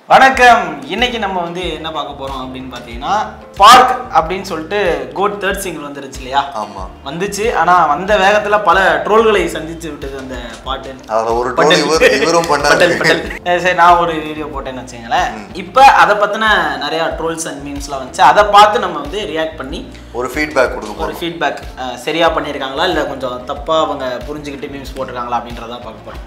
வணக்கம் இன்னைக்கு நம்ம வந்து என்ன பார்க்க போறோம் அப்படின்னு பார்த்தீங்கன்னா பார்க் அப்படின்னு சொல்லிட்டு கோட் தேர்ட் சிங்கிள் வந்துருச்சு இல்லையா ஆமா வந்துச்சு ஆனா வந்த வேகத்துல பல ட்ரோல்களை சந்திச்சு விட்டது அந்த பாட்டு அதுல ஒரு troll பட்டேல். இவர் இவரும் பண்ணாரு பட்டேல், பட்டேல். அஹ் சரி நான் ஒரு வீடியோ போட்டேன்னு வச்சுங்களேன் இப்போ அதை பத்தின நிறைய ட்ரோல்ஸ் அண்ட் மீம்ஸ்லாம் வந்துச்சு அதை பார்த்து நம்ம வந்து ரியாக்ட் பண்ணி ஒரு ஃபீட்பேக் கொடுக்க ஒரு போறோம் ஃபீட்பேக் சரியா பண்ணியிருக்காங்களா இல்லை கொஞ்சம் தப்பா அவங்க புரிஞ்சுக்கிட்டு மீம்ஸ் போட்டிருக்காங்களா அப்படின்றத பார்க்க போறோம்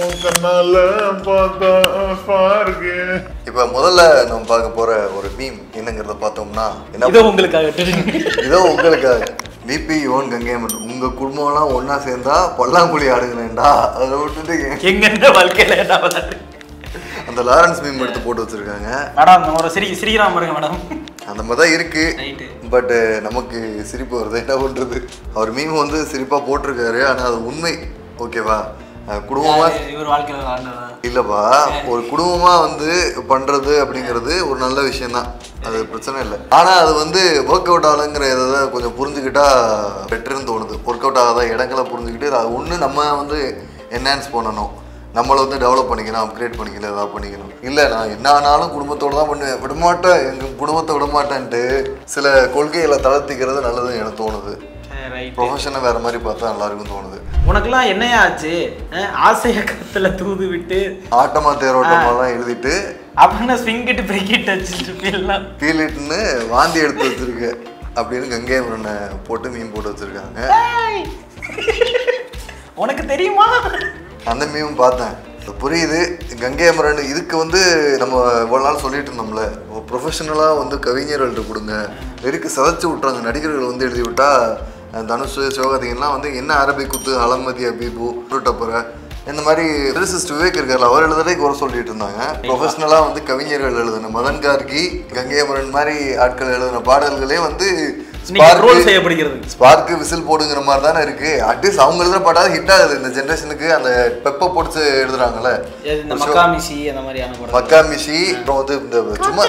இப்ப முதல்ல நம்ம பார்க்க போற ஒரு மீம் என்னங்கிறத பார்த்தோம்னா என்ன இதோ உங்களுக்காக இதோ உங்களுக்காக பிபி யுவன் கங்கையம்மன் உங்க குடும்பம்லாம் ஒண்ணா சேர்ந்தா பல்லாங்குழி ஆடுங்களேன்டா அதை விட்டுட்டு ஏன் எங்க என்ன வாழ்க்கையில என்ன விளையாடு அந்த லாரன்ஸ் மீம் எடுத்து போட்டு வச்சிருக்காங்க மேடம் நம்ம ஒரு சிரி சிரிக்கிறாம பாருங்க மேடம் அந்த மாதிரி தான் இருக்கு ரைட்டு பட் நமக்கு சிரிப்பு வருது என்ன பண்றது அவர் மீம் வந்து சிரிப்பா போட்டிருக்காரு ஆனா அது உண்மை ஓகேவா அஹ் குடும்பமா இவர் வாழ்க்கையில விளையாண்டதா இல்லப்பா ஒரு குடும்பமா வந்து பண்றது அப்படிங்கிறது ஒரு நல்ல விஷயம்தான் அது பிரச்சனை இல்லை ஆனா அது வந்து ஒர்க் அவுட் ஆகலைங்கிற இதை கொஞ்சம் புரிஞ்சுக்கிட்டா பெட்டர்னு தோணுது ஒர்க் அவுட் ஆகாத இடங்களை புரிஞ்சுக்கிட்டு அது ஒன்று நம்ம வந்து என்ஹான்ஸ் பண்ணணும் நம்மளை வந்து டெவலப் பண்ணிக்கணும் அப்கிரேட் பண்ணிக்கணும் ஏதாவது பண்ணிக்கணும் இல்லை நான் என்ன ஆனாலும் குடும்பத்தோட தான் பண்ணுவேன் விடமாட்டேன் எங்கள் குடும்பத்தை விடமாட்டேன்ட்டு சில கொள்கைகளை தளர்த்திக்கிறது நல்லதுன்னு எனக்கு தோணுது ரைட் ப்ரொஃபஷனை வேற மாதிரி பார்த்தா நல்லா இருக்கும்னு தோணுது உனக்கெல்லாம் என்னையா ஆச்சு அஹ், ஆசைய கத்துல தூது விட்டு ஆட்டமா தேரோட்டமாலாம் எழுதிட்டு அப்படின்னு ஸ்விங்கிட்டு பிரிக்கிட்டு வச்சுட்டு எல்லாம் பீலிட்னு வாந்தி எடுத்து வச்சிருக்க அப்படின்னு கங்கை முரணை போட்டு மீன் போட்டு வச்சிருக்காங்க ஏய், உனக்கு தெரியுமா அந்த மீன் பார்த்தேன் இப்ப புரியுது கங்கை அமரன் இதுக்கு வந்து நம்ம இவ்வளோ நாள் சொல்லிட்டு இருந்தோம்ல ப்ரொஃபஷனலாக வந்து கவிஞர்கள்ட்ட கொடுங்க வெறுக்கு சதைச்சு விட்றாங்க நடிகர்கள் வந்து எழுதி விட்டா அஹ், தனுஷ் சிவகார்த்திகன்லாம் வந்து என்ன அரபிக் குத்து அலமதி அபீபு டப்பரை இந்த மாதிரி லிரிசிஸ்ட் விவேக் இருக்கார்ல அவர் எழுதுறதே குறை சொல்லிட்டு இருந்தாங்க ப்ரொஃபஷனலாக வந்து கவிஞர்கள் எழுதின மதன் கார்கி கங்கை அமரன் மாதிரி ஆட்கள் எழுதின பாடல்களே வந்து இன்னைக்கு ரோல் spark- செய்யப்படுகிறது ஸ்பார்க்கு விசில் போடுங்கிற மாதிரி தானே இருக்கு அட்லீஸ்ட் அவங்க எழுதுற பாட்டாவது ஹிட் ஆகுது இந்த ஜென்ரேஷனுக்கு அந்த பெப்ப பொடிச்சு எழுதுறாங்கல்ல எது இந்த மக்காமிசி அந்த மாதிரியான படம் மக்கா மிஷி அப்புறம் வந்து இந்த சும்மா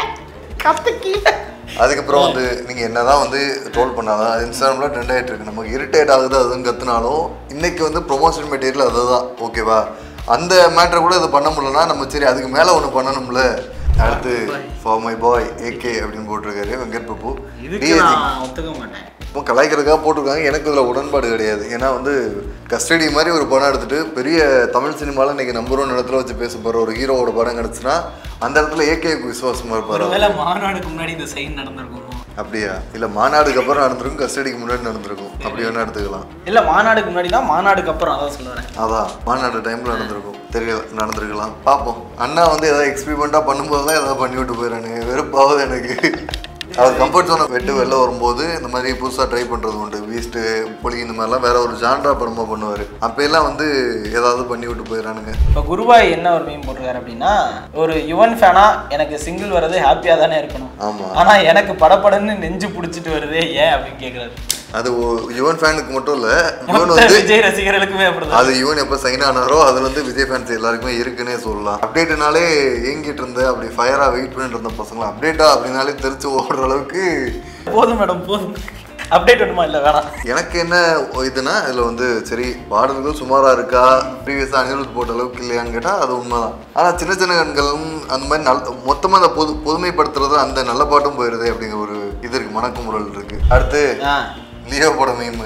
அதுக்கப்புறம் வந்து நீங்க என்னதான் வந்து ட்ரோல் பண்ணாதான் இன்ஸ்டாகிராம்ல ட்ரெண்ட் ஆயிட்டு இருக்கு நமக்கு இரிட்டேட் ஆகுது அதுவும் கத்துனாலும் இன்னைக்கு வந்து ப்ரொமோஷன் மெட்டீரியல் அதுதான் ஓகேவா அந்த மேட்ரை கூட இது பண்ண முடியலன்னா நம்ம சரி அதுக்கு மேல ஒன்று பண்ணணும்ல அடுத்து ஃபார் மை பாய் ஏகே அப்படின்னு போட்டிருக்காரு வெங்கட் பிரபு இதுக்கு DAG. நான் ஒத்துக்க மாட்டேன் இப்போ கலாய்க்கிறதுக்காக போட்டிருக்காங்க எனக்கு இதில் உடன்பாடு கிடையாது ஏன்னா வந்து கஸ்டடி மாதிரி ஒரு படம் எடுத்துட்டு பெரிய தமிழ் சினிமாவில் இன்னைக்கு நம்பர் ஒன் இடத்துல வச்சு பேச போகிற ஒரு ஹீரோவோட படம் கிடச்சுன்னா அந்த இடத்துல ஏகேக்கு விசுவாசமா இருப்பாரு ஒருவேளை மாநாடுக்கு முன்னாடி இந்த சைன் நடந்திருக்கும் அப்படியா இல்லை மாநாடுக்கு அப்புறம் நடந்திருக்கும் கஸ்டடிக்கு முன்னாடி நடந்திருக்கும் அப்படி வேணா எடுத்துக்கலாம் இல்ல மாநாடுக்கு முன்னாடி தான் மாநாடுக்கு அப்புறம் அதான் சொல்லுறேன் அதான் மாநாடு டைமில் நடந்திருக்கும் தெரியல நடந்திருக்கலாம் பார்ப்போம் அண்ணா வந்து ஏதாவது எக்ஸ்பெரிமெண்ட்டாக பண்ணும்போது தான் ஏதாவது பண்ணி விட்டு போயிடறானுங்க வெறுப்பாவது எனக்கு அவர் கம்ஃபர்ட் ஜோனை விட்டு வெளில வரும்போது இந்த மாதிரி புதுசாக ட்ரை பண்ணுறது உண்டு வீஸ்ட்டு புளி இந்த மாதிரிலாம் வேற ஒரு ஜான்ரா படமாக பண்ணுவார் அப்போல்லாம் வந்து ஏதாவது பண்ணி விட்டு போயிடறானுங்க இப்போ குருபாய் என்ன ஒரு மீன் போட்டிருக்காரு அப்படின்னா ஒரு யுவன் ஃபேனா எனக்கு சிங்கிள் வர்றது ஹாப்பியா தானே இருக்கணும் ஆமாம் ஆனா எனக்கு படபடன்னு நெஞ்சு பிடிச்சிட்டு வருதே ஏன் அப்படின்னு கேக்குறாரு அது ஒ- யுவன் ஃபேனுக்கு மட்டும் இல்லை யுவன் மொத்த வந்து விஜய் ரசிகர்களுக்குமே அப்படிதான் அது யுவன் எப்போ சைன் ஆனாரோ அதுல வந்து விஜய் ஃபேன்ஸ் எல்லாருக்குமே இருக்குன்னே சொல்லலாம் அப்டேட்னாலே ஏங்கிட்டு இருந்த அப்படி ஃபயராக வெயிட் பண்ணிட்டு இருந்த பசங்களாம் அப்டேட்டா அப்படின்னாலே தெரிச்சு ஓடுற அளவுக்கு போதும் மேடம் போதும் அப்டேட் வேணுமா இல்ல வேணாம் எனக்கு என்ன இதுனா இதில் வந்து சரி பாடல்கள் சுமாராக இருக்கா ப்ரீவியஸாக அனிருத் போட்ட அளவுக்கு இல்லையான்னு கேட்டால் அது உண்மைதான் ஆனால் சின்ன சின்ன கண்களும் அந்த மாதிரி நல் மொத்தமாக அந்த பொது பொதுமைப்படுத்துறது அந்த நல்ல பாட்டும் போயிடுது அப்படிங்கிற ஒரு இது இருக்கு மனக்குமுறல் இருக்கு அடுத்து ஆ லியோ பட மீமு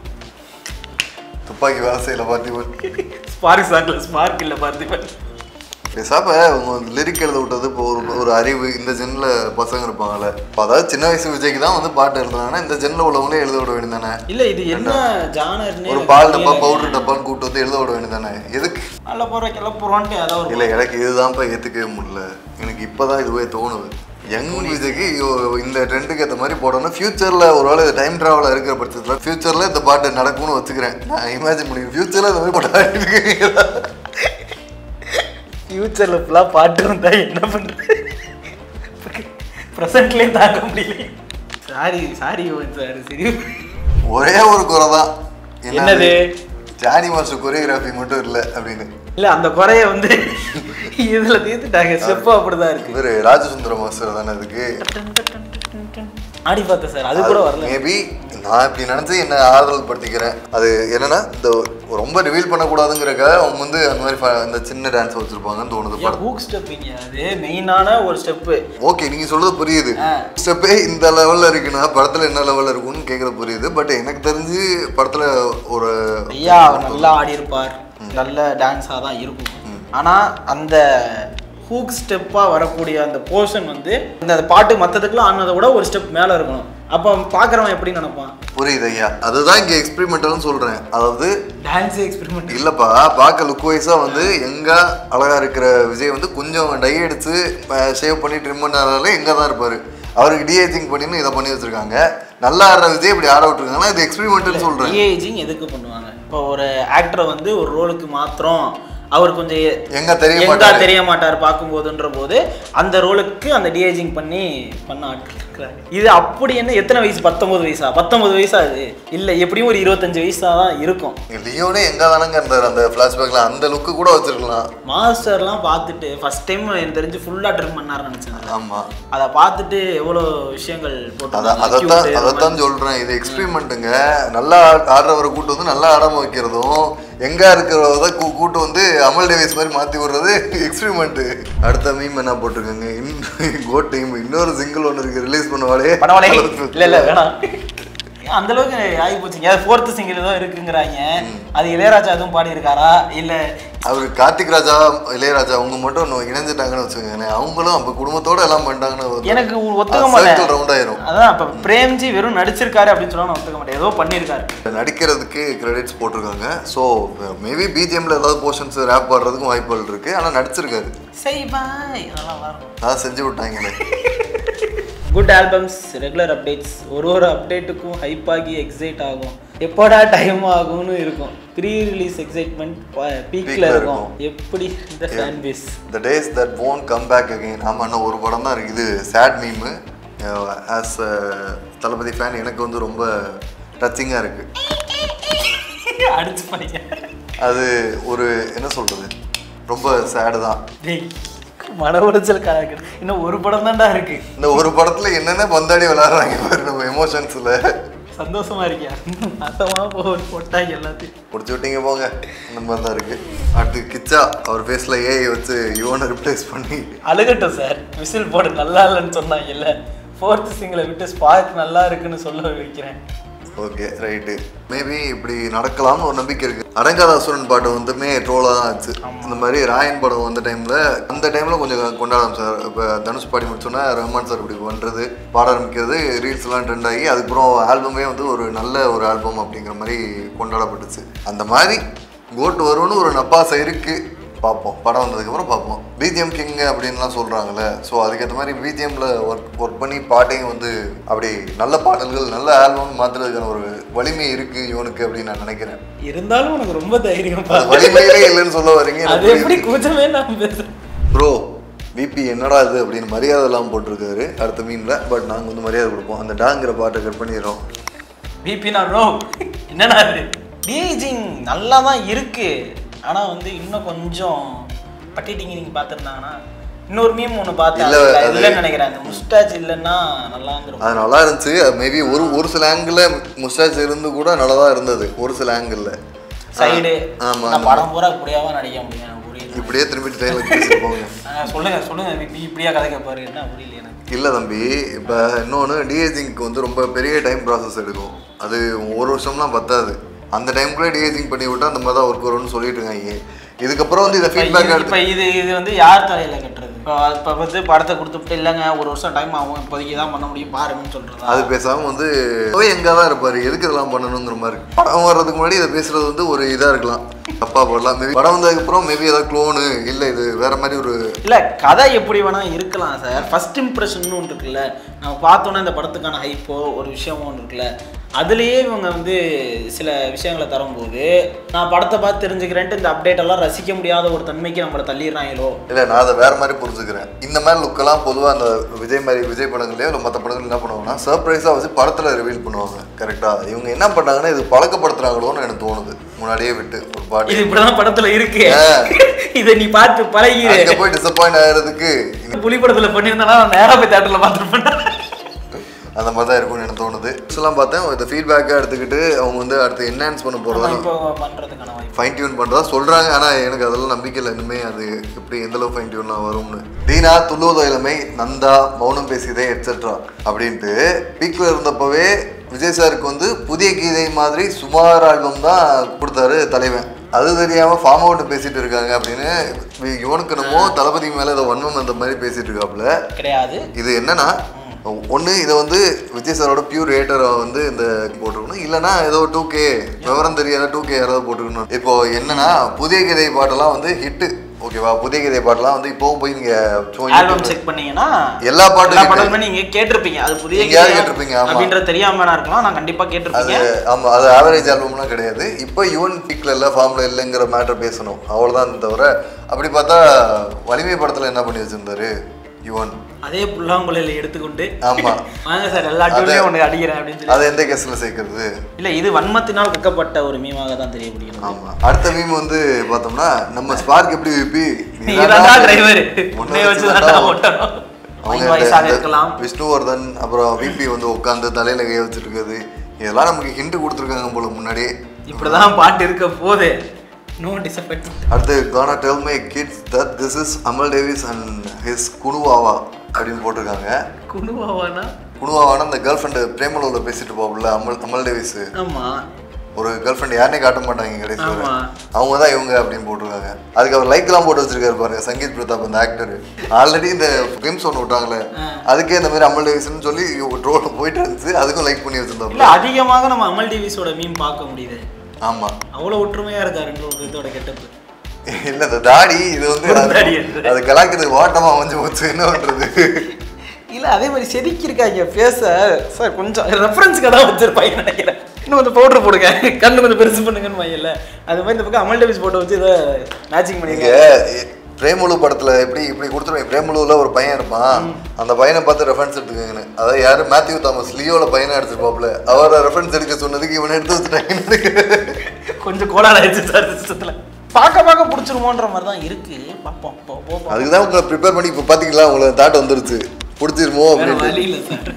துப்பாக்கி வேலை செய்யல பார்த்திபன் ஸ்பார்க் சாக்ல ஸ்பார்க் இல்ல பார்த்திபன் பேசாம உங்க லிரிக் எழுத விட்டது இப்போ ஒரு ஒரு அறிவு இந்த ஜென்ல பசங்க இருப்பாங்கல்ல இப்போ அதாவது சின்ன வயசு விஜய்க்கு தான் வந்து பாட்டு எழுதுனாங்கன்னா இந்த ஜென்ல உள்ளவங்களே எழுத விட வேண்டியதானே இல்ல இது என்ன ஜானர்னே ஒரு பால் டப்பா பவுடர் டப்பான்னு கூப்பிட்டு வந்து எழுத விட வேண்டியதானே எதுக்கு நல்ல போற கிளப்புறோன்ட்டு ஏதோ ஒரு இல்லை எனக்கு இதுதான்ப்பா ஏற்றுக்கவே முடியல எனக்கு இப்போதான் இதுவே தோணுது யங் விஜய்க்கு இவ- இந்த ட்ரெண்டுக்கு ஏற்ற மாதிரி போடணும் ஃபியூச்சரில் ஒருவேளை இது டைம் ட்ராவலாக இருக்கிற பட்சத்தில் ஃபியூச்சரில் இந்த பாட்டு நடக்கும்னு வச்சுக்கிறேன் நான் இமேஜின் பண்ணி ஃபியூச்சரில் இந்த மாதிரி பாட்டு ஃபியூச்சர்ல ஃபுல்லா பாட்டு வந்தா என்ன பண்றது ப்ரெசென்ட்லயே தாங்க முடியல சாரி சாரி சார் சரி ஒரே ஒரு குறை தான் என்னது? ஜானி மாஸ்டர் கொரியோகிராஃபி மட்டும் இல்லை அப்படின்னு இல்ல அந்த குறைய வந்து இதுல தீர்த்துட்டாங்க ஸ்டெப் அப்படிதான் இருக்கு இவர் ராஜசுந்தர மாஸ்டர் தானே அதுக்கு ஆடி பார்த்தேன் சார் அது கூட வரல மேபி நான் இப்படி நினைச்சு என்ன ஆறுதல் படுத்திக்கிறேன் அது என்னன்னா இந்த ரொம்ப ரிவீல் பண்ணக்கூடாதுங்கிறக்க அவங்க வந்து அந்த மாதிரி ஃப- இந்த சின்ன டான்ஸ் வச்சிருப்பாங்கன்னு தோணுது படம் ஹூக் ஸ்டெப்பிங்க அது மெயினான ஒரு ஸ்டெப்பு ஓகே நீங்க சொல்றது புரியுது ஸ்டெப்பே இந்த லெவல்ல இருக்குன்னா படத்துல என்ன லெவல்ல இருக்கும்னு கேக்குறது புரியுது பட் எனக்கு தெரிஞ்சு படத்துல ஒரு ஐயா அவர் நல்லா ஆடி இருப்பார் நல்ல டான்ஸாக தான் இருக்கும் ஆனா அந்த ஹூக் ஸ்டெப்பாக வரக்கூடிய அந்த போர்ஷன் வந்து இந்த பாட்டு மற்றதுக்குலாம் ஆனதை விட ஒரு ஸ்டெப் மேலே இருக்கணும் அப்போ பார்க்குறவன் எப்படி நினைப்பான் புரியுது ஐயா அதுதான் இங்க எக்ஸ்பெரிமெண்டல்னு சொல்றேன் அதாவது டான்ஸ் எக்ஸ்பெரிமெண்ட் இல்லப்பா பார்க்க லுக் வைஸா வந்து எங்க அழகா இருக்கிற விஜய் வந்து கொஞ்சம் டை அடிச்சு ஷேவ் பண்ணி ட்ரிம் பண்ணாலே எங்க தான் இருப்பாரு அவருக்கு டிஏஜிங் பண்ணின்னு இதை பண்ணி வச்சிருக்காங்க நல்லா ஆடுற விஜய் இப்படி ஆட விட்டுருக்காங்கன்னா இது எக்ஸ்பெரிமெண்ட்னு சொல்றேன் ஏஜிங் எதுக்கு பண்ணுவாங்க இப்போ ஒரு ஆக்டரை வந்து ஒரு ரோலுக்கு மாத்திரம் அவர் கொஞ்சம் எ- எங்க தெரிய எங்கா மாட்டாரு தெரிய மாட்டார் பார்க்கும்போதுன்ற போது அந்த ரோலுக்கு அந்த டிஏஜிங் பண்ணி பண்ண ஆட்கள் இருக்கிறாங்க இது அப்படி என்ன எத்தனை வயசு பத்தொன்பது வயசா பத்தொன்பது வயசா அது இல்லை எப்படியும் ஒரு இருபத்தஞ்சு வயசா தான் இருக்கும் லியோனே எங்க தானங்க இருந்தார் அந்த ஃபிளாஷ்பேக்ல அந்த லுக்கு கூட வச்சிருக்கலாம் மாஸ்டர்லாம் பார்த்துட்டு ஃபர்ஸ்ட் டைம் எனக்கு தெரிஞ்சு ஃபுல்லாக ட்ரிம் பண்ணாருன்னு நினச்சேன் ஆமா அதை பார்த்துட்டு எவ்வளோ விஷயங்கள் அதான் அதைத்தான் போட்டு அதைத்தான் சொல்றேன் இது எக்ஸ்பெரிமெண்ட்டுங்க நல்லா ஆ- ஆடுறவரை கூட்டு வந்து நல்லா ஆடாம வைக்கிறதும் எங்க இருக்கிறத கூ கூட்டு வந்து அமல் டேவிஸ் மாதிரி மாத்தி விடுறது எக்ஸ்பெரிமெண்ட் அடுத்த மீம் என்ன போட்டிருக்காங்க இன்னும் கோ டீம் இன்னொரு சிங்கிள் ஒன்று இருக்கு ரிலீஸ் பண்ணுவாளே பரவாயில்ல இல்ல இல்ல வேணாம் அந்த அளவுக்கு ஆகி போச்சுங்க அது ஃபோர்த்து சிங்கிள் ஏதோ இருக்குங்கிறாங்க அது இளையராஜா எதுவும் பாடி இருக்காரா இல்ல அவர் கார்த்திக் ராஜா இளையராஜா அவங்க மட்டும் இன்னும் இணைஞ்சிட்டாங்கன்னு வச்சுக்கோங்களேன் அவங்களும் அப்ப குடும்பத்தோட எல்லாம் பண்ணிட்டாங்கன்னு எனக்கு ஒத்துக்க மாட்டேன் ரவுண்ட் ஆயிரும் அதான் இப்ப பிரேம்ஜி வெறும் நடிச்சிருக்காரு அப்படின்னு சொன்னா நான் ஒத்துக்க மாட்டேன் ஏதோ பண்ணியிருக்காரு நடிக்கிறதுக்கு கிரெடிட்ஸ் போட்டிருக்காங்க ஸோ மேபி பிஜிஎம்ல ஏதாவது போர்ஷன்ஸ் ரேப் பாடுறதுக்கும் வாய்ப்புகள் இருக்கு ஆனா நடிச்சிருக்காரு சரி பாய் அதெல்லாம் வரும் அதான் செஞ்சு விட்டாங்களே குட் ஆல்பம்ஸ் ரெகுலர் அப்டேட்ஸ் ஒரு ஒரு அப்டேட்டுக்கும் ஹைப் ஆகி எக்ஸைட் ஆகும் எப்போடா டைம் ஆகும்னு இருக்கும் ப்ரீ ரிலீஸ் எக்ஸைட்மெண்ட் Peak பீக்ல ல இருக்கும் இருக்கும். எப்படி இந்த fan base the days that won't come back again ஆமாம் இன்னும் ஒரு படம் தான் இருக்குது sad meme as Thalapathy fan எனக்கு வந்து ரொம்ப டச்சிங்காக இருக்குது அடிச்சு பாருங்க அது ஒரு என்ன சொல்கிறது ரொம்ப சேடு தான் டேய் மன உடைச்சல் கணக்கு இன்னும் ஒரு படம் தான்டா இருக்கு இந்த ஒரு படத்தில் என்னென்ன பந்தாடி விளாட்றாங்க பாரு நம்ம எமோஷன்ஸில் சந்தோஷமா இருக்கியா அத்தமா போ போட்டாங்க எல்லாத்தையும் முடிச்சு விட்டீங்க போங்க இந்த மாதிரி தான் இருக்குது அடுத்து கிச்சா அவர் ஃபேஸில் ஏஐ வச்சு யுவனை ரிப்ளேஸ் பண்ணி அழுகட்டும் சார் விசில் போடு நல்லா இல்லைன்னு சொன்னாங்கல்ல ஃபோர்த் சிங்கிளை விட்டு ஸ்பார்க் நல்லா இருக்குன்னு சொல்ல வைக்கிறேன் ஓகே ரைட்டு மேபி இப்படி நடக்கலாம்னு ஒரு நம்பிக்கை இருக்கு அடங்காத அசுரன் பாட்டு வந்துமே ட்ரோலாக தான் ஆச்சு இந்த மாதிரி ராயன் படம் வந்த டைமில் அந்த டைமில் கொஞ்சம் கொண்டாடலாம் சார் இப்போ தனுஷ் பாடி முடிச்சோன்னா ரஹ்மான் சார் இப்படி பண்ணுறது பாட ஆரம்பிக்கிறது ரீல்ஸ்லாம் ட்ரெண்ட் ஆகி அதுக்கப்புறம் ஆல்பமே வந்து ஒரு நல்ல ஒரு ஆல்பம் அப்படிங்கிற மாதிரி கொண்டாடப்பட்டுச்சு அந்த மாதிரி கோட் வரும்னு ஒரு நப்பாசை இருக்குது பார்ப்போம் படம் வந்ததுக்கப்புறம் பார்ப்போம் பிஜிஎம் கிங் அப்படின்லாம் சொல்கிறாங்கல்ல ஸோ அதுக்கேற்ற மாதிரி பிஜிஎம்ல ஒர்க் ஒர்க் பண்ணி பாட்டையும் வந்து அப்படி நல்ல பாடல்கள் நல்ல ஆல்பம் மாற்றுறதுக்கான ஒரு வலிமை இருக்குது இவனுக்கு அப்படின்னு நான் நினைக்கிறேன் இருந்தாலும் உனக்கு ரொம்ப தைரியம் அது வலிமையிலே இல்லைன்னு சொல்ல வரீங்க அது எப்படி கூச்சமே நான் பேசுறேன் ப்ரோ பிபி என்னடா இது அப்படின்னு மரியாதை எல்லாம் போட்டிருக்காரு அடுத்த மீனில் பட் நாங்கள் வந்து மரியாதை கொடுப்போம் அந்த டாங்கிற பாட்டை கட் பண்ணிடுறோம் பிபி நான் நோ என்னடா இது பீஜிங் நல்லா தான் இருக்கு ஆனா வந்து இன்னும் கொஞ்சம் பட்டிட்டிங்க நீங்க பார்த்துருந்தாங்கன்னா இன்னொரு மீம் ஒன்று பார்த்தேன் இல்ல, அதுல அது- இல்லைன்னு நினைக்கிறேன் அந்த முஸ்டாச் இல்லைன்னா நல்லா இருந்துரும் அது நல்லா இருந்துச்சு மேபி ஒரு ஒரு சில ஆங்கிள் முஸ்டாச் இருந்து கூட நல்லா தான் இருந்தது ஒரு சில ஆங்கிளில் சைடு ஆமா, நான் படம் பூரா இப்படியாவா நடிக்க முடியும் எனக்கு புரியல இப்படியே திரும்பி டைலாக் பேசிட்டு போங்க ஆ, சொல்லுங்க சொல்லுங்க பிபி இப்படியா கதைக்க பாரு என்ன புரியல எனக்கு இல்லை தம்பி இப்போ இன்னொன்று டிஏஜிங்க்கு வந்து ரொம்ப பெரிய டைம் ப்ராசஸ் எடுக்கும் அது ஒரு வருஷம்லாம் பத்தாது அந்த டைம்குள்ளே டிஏஜிங் பண்ணி விட்டா அந்த மாதிரி தான் ஒர்க் வரும்னு சொல்லிட்டு இருக்காங்க இதுக்கப்புறம் வந்து இதை இப்ப ஃபீட்பேக் இது- எடுத்து இப்ப இது இது வந்து யார் தலையில கட்டுறது இப்போ இப்போ வந்து படத்தை கொடுத்துட்டு இல்லைங்க ஒரு வருஷம் டைம் ஆகும் இப்போதைக்கு தான் பண்ண முடியும் பாருங்கன்னு சொல்றதா அது பேசாமல் வந்து போய் எங்கே தான் இருப்பார் எதுக்கு இதெல்லாம் பண்ணணுங்கிற மாதிரி படம் வர்றதுக்கு முன்னாடி இதை பேசுறது வந்து ஒரு இதாக இருக்கலாம் தப்பா போடலாம் மேபி படம் வந்ததுக்கப்புறம் மேபி ஏதாவது க்ளோனு இல்லை இது வேற மாதிரி ஒரு இல்ல கதை எப்படி வேணா இருக்கலாம் சார் ஃபர்ஸ்ட் இம்ப்ரெஷன் ஒன்று இருக்குல்ல நம்ம பார்த்தோன்னே இந்த படத்துக்கான ஹைப்போ ஒரு விஷயமோ ஒன்று இருக்குல்ல அதுலயே இவங்க வந்து சில விஷயங்களை தரும்போது நான் படத்தை பார்த்து தெரிஞ்சுக்கிறேன்ட்டு இந்த அப்டேட் எல்லாம் ரசிக்க முடியாத ஒரு தன்மைக்கு நம்மளை தள்ளிடுறாங்களோ இல்லை நான் அதை வேற மாதிரி புரிஞ்சுக்கிறேன் இந்த மாதிரி லுக்கெல்லாம் பொதுவாக அந்த விஜய் மாதிரி விஜய் படங்கள்லையோ இல்லை மற்ற படங்கள் என்ன பண்ணுவாங்கன்னா சர்ப்ரைஸாக வச்சு படத்தில் ரிவீல் பண்ணுவாங்க கரெக்டாக இவங்க என்ன பண்ணாங்கன்னா இது பழக்கப்படுத்துறாங்களோன்னு எனக்கு தோணுது முன்னாடியே விட்டு ஒரு இது பாட்டி இப்படிதான் படத்துல இருக்கு ஆ. இதை நீ பார்த்து பழகிரு அங்கே போய் டிசப்பாயிண்ட் ஆகிறதுக்கு புலி படத்துல பண்ணியிருந்தா நான் நேரா போய் தேட்டர்ல பார்த்துருப்பேன் அந்த மாதிரி தான் இருக்கும்னு எனக்கு தோணுது எல்லாம் பார்த்தேன் இந்த ஃபீட்பேக்காக எடுத்துக்கிட்டு அவங்க வந்து அடுத்து என்ஹான்ஸ் பண்ண போகிறதா இப்போ பண்றதுக்கான வாய்ப்பு ஃபைன் டியூன் பண்ணுறதா சொல்கிறாங்க ஆனால் எனக்கு அதெல்லாம் நம்பிக்கை இல்லை இனிமே அது எப்படி எந்த அளவு ஃபைன் டியூன்லாம் வரும்னு தீனா துள்ளுவதோ இளமை நந்தா மௌனம் பேசியதே எட்ஸெட்ரா அப்படின்ட்டு பீக்கில் இருந்தப்பவே விஜய் சாருக்கு வந்து புதிய கீதை மாதிரி சுமார் ஆல்பம் தான் கொடுத்தாரு தலைவன் அது தெரியாமல் ஃபார்ம் அவுட் பேசிட்டு இருக்காங்க அப்படின்னு இவனுக்கு என்னமோ தளபதி மேலே ஏதோ வன்மம் அந்த மாதிரி பேசிட்டு இருக்காப்புல கிடையாது இது என்னன்னா ஒன்று இதை வந்து விஜய் சாரோட பியூர் ரேட்டரை வந்து இந்த போட்டுக்கணும் இல்லைன்னா ஏதோ டூ கே விவரம் தெரியாத டூ கே யாராவது போட்டுக்கணும் இப்போ என்னன்னா புதிய கீதை பாட்டெல்லாம் வந்து ஹிட்டு ஓகேவா புதிய கீதை பாட்டெல்லாம் வந்து இப்போ போய் நீங்க சும்மா ஆல்பம் YouTube- செக் பண்ணீங்கன்னா எல்லா பாட்டும் எல்லா hit. பாடலுமே நீங்க கேட்டிருப்பீங்க அது புதிய எங்கேயாவது கீதையா கேட்டிருப்பீங்க, ஆமா. அப்படின்றது தெரியாம வேணா இருக்கலாம் நான் கண்டிப்பா அது கேட்டிருப்பீங்க ஆமா அது ஆவரேஜ் ஆல்பம்லாம் கிடையாது இப்போ யுவன் பீக்ல இல்லை ஃபார்ம்ல இல்லைங்கிற மேட்டர் பேசணும் அவ்வளவுதான் தவிர அப்படி பார்த்தா வலிமை படத்துல என்ன பண்ணி வச்சிருந்தாரு யுவன் அதே புல்லாங்குழல எடுத்துக்கொண்டு ஆமா வாங்க சார் எல்லா டியூன்லயும் ஒன்று அடிக்கிறேன் அப்படின்னு சொல்லி அதை எந்த கேஸ்ல சேர்க்கறது இல்ல இது வன்மத்தினால் கக்கப்பட்ட ஒரு மீமாக தான் தெரியப்படுகிறது ஆமா அடுத்த மீம் வந்து பார்த்தோம்னா நம்ம ஸ்பார்க் எப்படி விபி நீங்க தான் டிரைவர் உன்னை வச்சு தான் ஓட்டணும் மைண்ட் வாய்ஸாக இருக்கலாம் விஷ்ணுவர்தன் அப்புறம் விபி வந்து உட்காந்து தலையில கை வச்சுட்டு இருக்குது இதெல்லாம் நமக்கு ஹிண்ட் கொடுத்துருக்காங்க போல முன்னாடி இப்படிதான் பாட்டு இருக்க போது நோ டிசப்பாயின்மெண்ட் அடுத்து கானா tell my kids that this is Amal Davis and his குணுவாவா அப்படின்னு போட்டிருக்காங்க குணுவாவானா குணுவாவான அந்த கேர்ள் ஃப்ரெண்டு பிரேமலூரில் பேசிட்டு போகல அமல் அமல் டேவிஸ் ஆமா ஒரு கேர்ள் ஃப்ரெண்ட் யாருனே காட்ட மாட்டாங்க கடைசி வரை. ஆமா. அவங்க தான் இவங்க அப்படின்னு போட்டிருக்காங்க அதுக்கு அவர் லைக்லாம் போட்டு வச்சிருக்காரு பாருங்க சங்கீத் பிரதாப் அந்த ஆக்டர் ஆல்ரெடி இந்த ஃபிலிம்ஸ் ஒன்று விட்டாங்களே அதுக்கே இந்த மாதிரி அமல் டேவிஸ்னு சொல்லி ட்ரோல் போயிட்டு இருந்துச்சு அதுக்கும் லைக் பண்ணி வச்சிருந்தாப்புல இல்ல அதிகமாக நம்ம அமல் டிவிஸோட மீம் பார்க்க முடியுது ஆமா அவ்வளவு ஒற்றுமையா இருக்காருன்ற ஒரு இதோட கெட்டப்பு இல்ல இந்த தாடி இது வந்து ஒரு அது- தாடி அது. அது கலாக்கிறது வாட்டமா அமைஞ்சு போச்சு என்ன பண்றது இல்ல அதே மாதிரி செதுக்கியிருக்காங்க ஃபேஸ சார் கொஞ்சம் ரெஃபரன்ஸ்க்கு தான் வச்சிருப்பாங்க நினைக்கிறேன் இன்னும் கொஞ்சம் பவுடர் போடுங்க கண்ணு கொஞ்சம் பெருசு பண்ணுங்கன்னு வையல அது மாதிரி இந்த பக்கம் அமல் டேவிஸ் போட்டோ வச்சு இதை மேட்சிங் நீங்க பண்ணிருக்கேன் பிரேமுலு படத்துல எப்படி இப்படி கொடுத்துருவாங்க பிரேமுலுல ஒரு பையன் இருப்பான் அந்த பையனை பார்த்து ரெஃபரன்ஸ் எடுத்துக்கங்கன்னு அதாவது யாரு மேத்யூ தாமஸ் லியோல பையனை எடுத்துருப்பாப்ல அவரை ரெஃபரன்ஸ் எடுக்க சொன்னதுக்கு இவனை எடுத்து வச்சுட்டாங்க கொஞ்சம் கோலால் ஆயிடுச்சு சார் சிஸ்டத்துல பார்க்க பார்க்க பிடிச்சிருமோன்ற மாதிரி தான் இருக்கு பார்ப்போம் போ போ போ. அதுக்கு தான் உங்களை ப்ரிப்பேர் பண்ணி இப்போ பார்த்தீங்களா உங்களுக்கு தாட் வந்துருச்சு பிடிச்சிருமோ வேற அப்படின்ட்டு வழி இல்லை சார்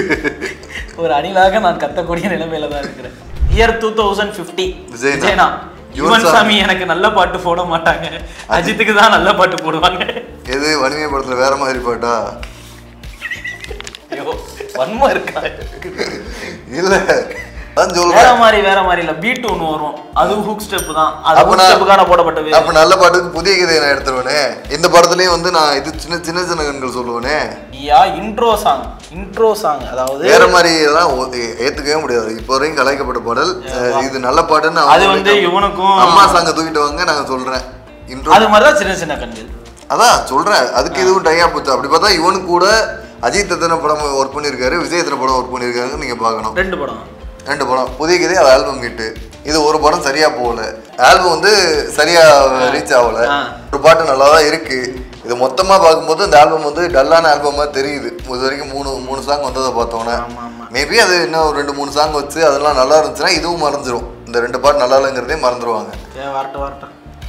ஒரு அணிலாக நான் கத்தக்கூடிய நிலைமையில தான் இருக்கிறேன் இயர் டூ தௌசண்ட் ஃபிஃப்டி விஜய்னா. விஜயனா யுவன் யுவன் சாமி. சாமி எனக்கு நல்ல பாட்டு போட மாட்டாங்க அஜித்துக்கு தான் நல்ல பாட்டு போடுவாங்க எது வலிமை படத்துல வேற மாதிரி பாட்டா ஐயோ வன்மம் இருக்கா இல்ல அதான் வேற சொல்றேன் மாதிரி வேற மாதிரி இல்ல பீட் ஒன்று வரும் அது ஹூக் ஸ்டெப் தான் அது அப்ப ஹூக் நான்- ஸ்டெப்புக்கான போடப்பட்ட வேறு அப்ப நல்ல பாட்டுக்கு புதிய கதையை நான் எடுத்துருவேனே இந்த படத்துலயும் வந்து நான் இது சின்ன சின்ன சின்ன கண்கள் சொல்லுவேனே yeah intro song intro song அதாவது வேற மாதிரி இதெல்லாம் ஓ- ஏ- ஏத்துக்கவே முடியாது இப்போ வரைக்கும் கலாய்க்கப்பட்ட பாடல் அஹ் இது நல்ல பாட்டுன்னு அது அவங்க வந்து சொல்லிட்டாங்க. இவனுக்கும் அம்மா சாங்க தூக்கிட்டு வாங்க நாங்க சொல்றேன் இன்ட்ரோ அது மாதிரி தான் சின்ன சின்ன கண்கள் அதான் சொல்றேன் அதுக்கு இதுவும் டையா போச்சு அப்படி பார்த்தா இவனுக்கு கூட அஜித் எத்தனை படம் ஒர்க் பண்ணியிருக்காரு விஜய் எத்தனை படம் ஒர்க் பண்ணியிருக்காருன்னு நீங்க பார்க்கணும் ரெண்டு படம் ரெண்டு படம் புதிய கதை அது ஆல்பம் ஹிட்டு இது ஒரு படம் சரியா போகல ஆல்பம் வந்து சரியா ரீச் ஆகல ஆ. ஒரு பாட்டு நல்லா தான் இருக்கு இது மொத்தமா பார்க்கும்போது இந்த ஆல்பம் வந்து டல்லான ஆல்பமா தெரியுது இது வரைக்கும் மூணு மூணு சாங் வந்ததை பார்த்தோன்னே ஆமா ஆமா மேபி அது இன்னும் ஒரு ரெண்டு மூணு சாங் வச்சு அதெல்லாம் நல்லா இருந்துச்சுன்னா இதுவும் மறந்துடும் இந்த ரெண்டு பாட்டு நல்லா இல்லைங்கிறதே மறந்துடுவாங்க சரி வரட்டும் வரட்டும்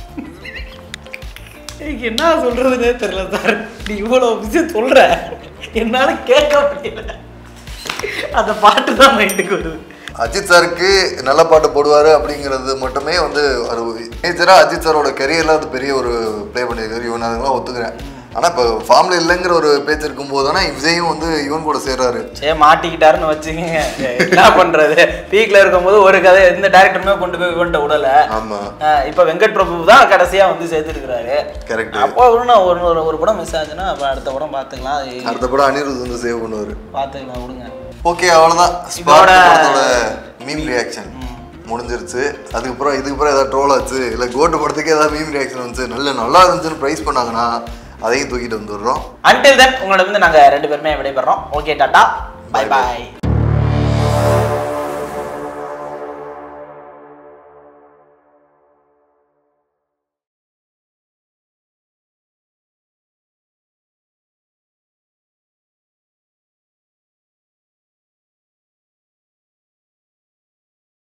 எனக்கு என்ன சொல்றதுனே தெரியல சார் நீ இவ்வளவு விஷயம் சொல்ற என்னால கேட்க முடியல அந்த பாட்டு தான் மைண்டுக்கு வருது அஜித் சாருக்கு நல்ல பாட்டு போடுவாரு அப்படிங்கிறது மட்டுமே வந்து அது மேஜராக அஜித் சாரோட கெரியரில் அது பெரிய ஒரு ப்ளே பண்ணியிருக்காரு இவன் அதெல்லாம் ஒத்துக்கிறேன் ஆனால் இப்போ ஃபார்ம்ல இல்லைங்கிற ஒரு பேச்சு இருக்கும்போது தானே விஜயும் வந்து இவன் கூட சேர்றாரு சரி மாட்டிக்கிட்டாருன்னு வச்சுக்கோங்க என்ன பண்றது பீக்ல இருக்கும்போது ஒரு கதை எந்த டேரக்டருமே கொண்டு போய் இவன்ட்ட விடல ஆமாம் ஆஹ் இப்ப வெங்கட் பிரபு தான் கடைசியா வந்து சேர்த்துருக்கிறாரு கரெக்ட் அப்போ ஒரு நான் ஒரு ஒரு- ஒரு படம் மிஸ் ஆச்சுன்னா அப்ப அடுத்த படம் பார்த்துக்கலாம் அது அடுத்த படம் அனிருத் வந்து சேவ் பண்ணுவார் பார்த்துக்கலாம் விடுங்க ஓகே அவ்வளோதான் இதோட- படத்தோட மீம் ரியாக்ஷன் முடிஞ்சிருச்சு அதுக்கப்புறம் இதுக்கப்புறம் ஏதாவது ட்ரோல் ஆச்சு இல்லை கோட்டு படத்துக்கு ஏதாவது மீம் ரியாக்ஷன் வந்துச்சு நல்ல நல்லா இருந்துச்சுன்னு ப்ரைஸ் பண்ணாங்கன்னா அதையும் தூக்கிட்டு வந்துடுறோம் அன்டில் தென் உங்களோட வந்து நாங்க ரெண்டு பேருமே விடைபெறோம் ஓகே டாட்டா பை பாய்